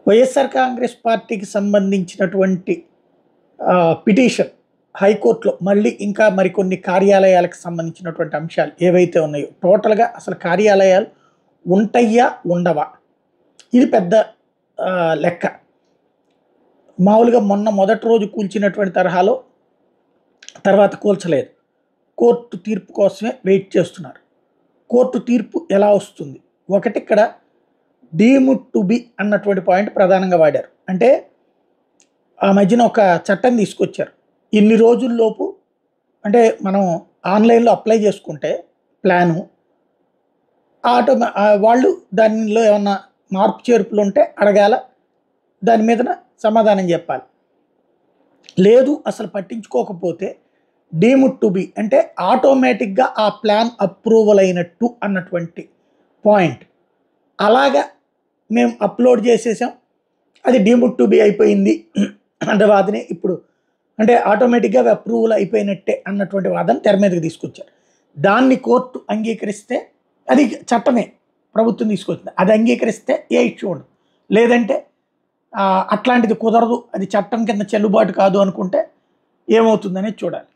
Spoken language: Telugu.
వైఎస్ఆర్ కాంగ్రెస్ పార్టీకి సంబంధించినటువంటి ఆ, పిటిషన్ హైకోర్టులో మళ్ళీ ఇంకా మరికొన్ని కార్యాలయాలకు సంబంధించినటువంటి అంశాలు ఏవైతే ఉన్నాయో టోటల్గా అసలు కార్యాలయాలు ఉంటాయా ఉండవా ఇది పెద్ద ఆ, లెక్క మామూలుగా మొన్న మొదటి రోజు కూల్చినటువంటి తరహాలో తర్వాత కూల్చలేదు కోర్టు తీర్పు కోసమే వెయిట్ చేస్తున్నారు కోర్టు తీర్పు ఎలా వస్తుంది ఒకటి ఇక్కడ డీమ్ టు బి అన్నటువంటి పాయింట్ ప్రధానంగా వాడారు అంటే ఆ మధ్యన ఒక చట్టం తీసుకొచ్చారు ఇన్ని రోజుల్లోపు అంటే మనం ఆన్లైన్లో అప్లై చేసుకుంటే ప్లాను ఆటో వాళ్ళు దానిలో ఏమన్నా మార్పు చేర్పులు ఉంటే అడగాల దాని మీద సమాధానం చెప్పాలి లేదు అసలు పట్టించుకోకపోతే డీముడ్ టు బి అంటే ఆటోమేటిక్గా ఆ ప్లాన్ అప్రూవల్ అయినట్టు అన్నటువంటి పాయింట్ అలాగా మేము అప్లోడ్ చేసేసాం అది డీముడ్ టు బి అయిపోయింది అంటే వాదనే ఇప్పుడు అంటే ఆటోమేటిక్గా అవి అప్రూవల్ అయిపోయినట్టే అన్నటువంటి వాదన తెర మీదకి తీసుకొచ్చారు దాన్ని కోర్టు అంగీకరిస్తే అది చట్టమే ప్రభుత్వం తీసుకొచ్చింది అది అంగీకరిస్తే ఏ ఇష్యూ ఉండదు లేదంటే ఆ, అట్లాంటిది కుదరదు అది చట్టం కింద చెల్లుబాటు కాదు అనుకుంటే ఏమవుతుందనేది చూడాలి